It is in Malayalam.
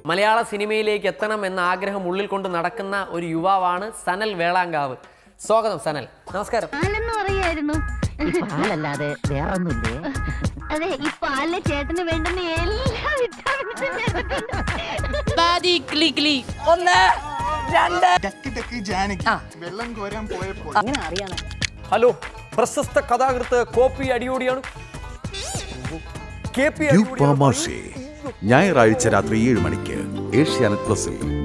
മലയാള സിനിമയിലേക്ക് എത്തണം എന്ന ആഗ്രഹം ഉള്ളിൽ കൊണ്ട് നടക്കുന്ന ഒരു യുവാവാണ് സനൽ വേളാങ്കാവ് സ്വാഗതം സനൽ നമസ്കാരം പാലെന്ന് പറയായിരുന്നു പാലല്ലാതെ വേറൊന്നുമില്ലേ അതെ ഈ പാലിലെ ചേട്ടന് വേണ്ടുന്ന എല്ലാ വിറ്റാമിൻസും ചേർത്തിട്ടുണ്ട്. ബാദി ക്ലി ക്ലി ടക്ക് ടക്ക് ജാനകി വെള്ളം കോരാൻ പോയപ്പോൾ അങ്ങനെ അറിയാതെ ഹലോ പ്രശസ്ത കഥാകൃത്ത് കോപ്പി അടിയോടിയാണ് കെ പി യു പാമാഷേ ഞായറാഴ്ച രാത്രി ഏഴ് മണിക്ക് ഏഷ്യാനെറ്റ് പ്ലസിൽ